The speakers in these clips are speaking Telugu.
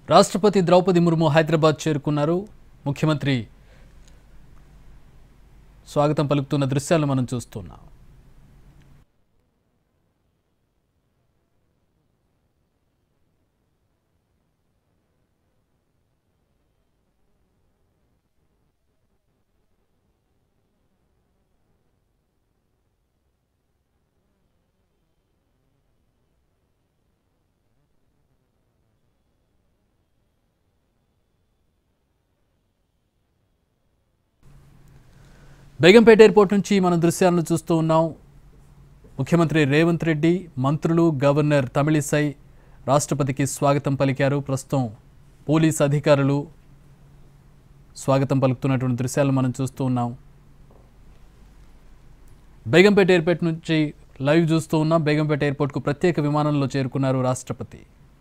రాష్ట్రపతి ద్రౌపది ముర్ము హైదరాబాద్ చేరుకున్నారు ముఖ్యమంత్రి స్వాగతం పలుకుతున్న దృశ్యాలను మనం చూస్తున్నాం బేగంపేట ఎయిర్పోర్ట్ నుంచి మనం దృశ్యాలను చూస్తూ ఉన్నాం ముఖ్యమంత్రి రేవంత్ రెడ్డి మంత్రులు గవర్నర్ తమిళిసై రాష్ట్రపతికి స్వాగతం పలికారు ప్రస్తుతం పోలీస్ అధికారులు స్వాగతం పలుకుతున్నటువంటి దృశ్యాలను మనం చూస్తూ ఉన్నాం బేగంపేట ఎయిర్పోర్ట్ నుంచి లైవ్ చూస్తూ ఉన్నాం బేగంపేట ఎయిర్పోర్ట్కు ప్రత్యేక విమానంలో చేరుకున్నారు రాష్ట్రపతి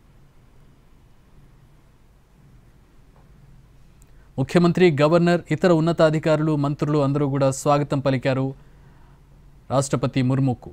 ముఖ్యమంత్రి గవర్నర్ ఇతర ఉన్నతాధికారులు మంత్రులు అందరూ కూడా స్వాగతం పలికారు రాష్ట్రపతి ముర్ముకు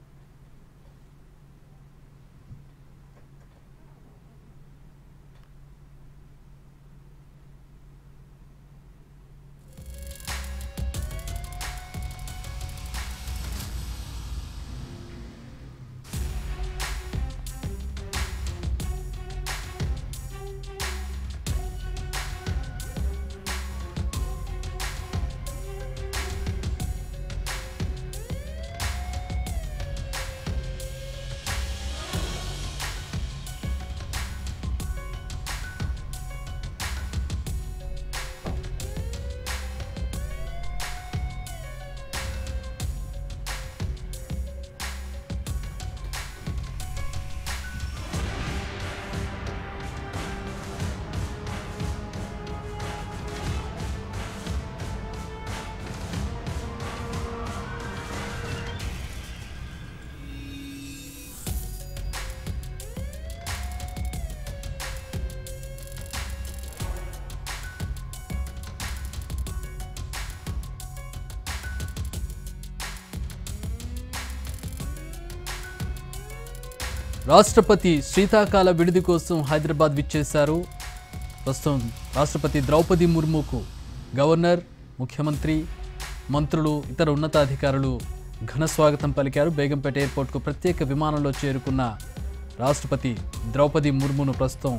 రాష్ట్రపతి శీతాకాల విడిది కోసం హైదరాబాద్ విచ్చేశారు ప్రస్తుతం రాష్ట్రపతి ద్రౌపది ముర్ముకు గవర్నర్ ముఖ్యమంత్రి మంత్రులు ఇతర ఉన్నతాధికారులు ఘన స్వాగతం పలికారు బేగంపేట ఎయిర్పోర్ట్కు ప్రత్యేక విమానంలో చేరుకున్న రాష్ట్రపతి ద్రౌపది ముర్మును ప్రస్తుతం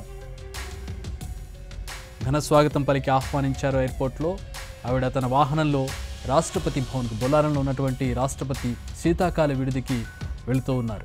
ఘన స్వాగతం పలికి ఆహ్వానించారు ఎయిర్పోర్ట్లో ఆవిడ తన వాహనంలో రాష్ట్రపతి భవన్కు బొల్లారంలో ఉన్నటువంటి రాష్ట్రపతి శీతాకాల విడిదికి వెళుతూ ఉన్నారు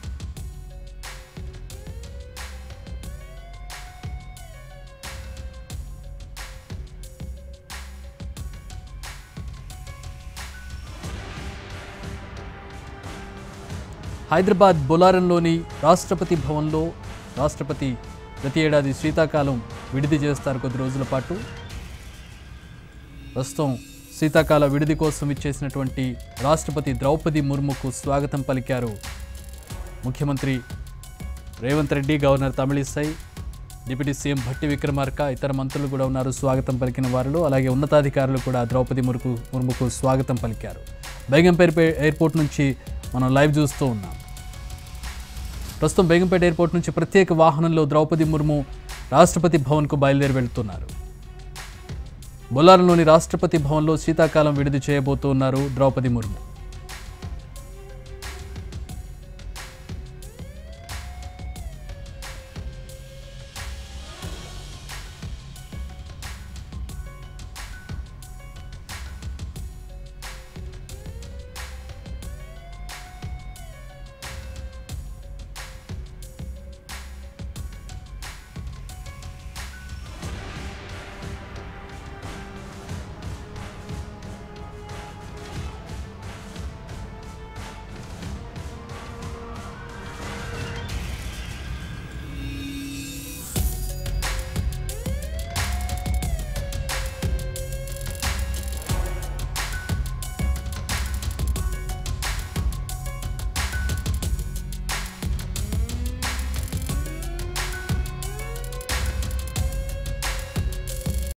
హైదరాబాద్ బొలారంలోని రాష్ట్రపతి భవన్లో రాష్ట్రపతి ప్రతి ఏడాది శీతాకాలం విడిది చేస్తారు కొద్ది రోజుల పాటు ప్రస్తుతం శీతాకాల విడిది కోసం ఇచ్చేసినటువంటి రాష్ట్రపతి ద్రౌపది ముర్ముకు స్వాగతం పలికారు ముఖ్యమంత్రి Revanth Reddy governor Tamilisai deputy CM Bhatti Vikramarka ఇతర మంత్రులు కూడా ఉన్నారు స్వాగతం పలికిన వారిలో అలాగే ఉన్నతాధికారులు కూడా ద్రౌపది ముర్ము ముర్ముకు స్వాగతం పలికారు బేగంపేట ఎయిర్పోర్ట్ నుంచి మనం లైవ్ చూస్తూ ఉన్నాం ప్రస్తుతం బేగంపేట ఎయిర్పోర్ట్ నుంచి ప్రత్యేక వాహనంలో ద్రౌపది ముర్ము రాష్ట్రపతి భవన్కు బయలుదేరి వెళ్తున్నారు బొల్లారంలోని రాష్ట్రపతి భవన్లో శీతాకాలం విడిది చేయబోతున్నారు ద్రౌపది ముర్ము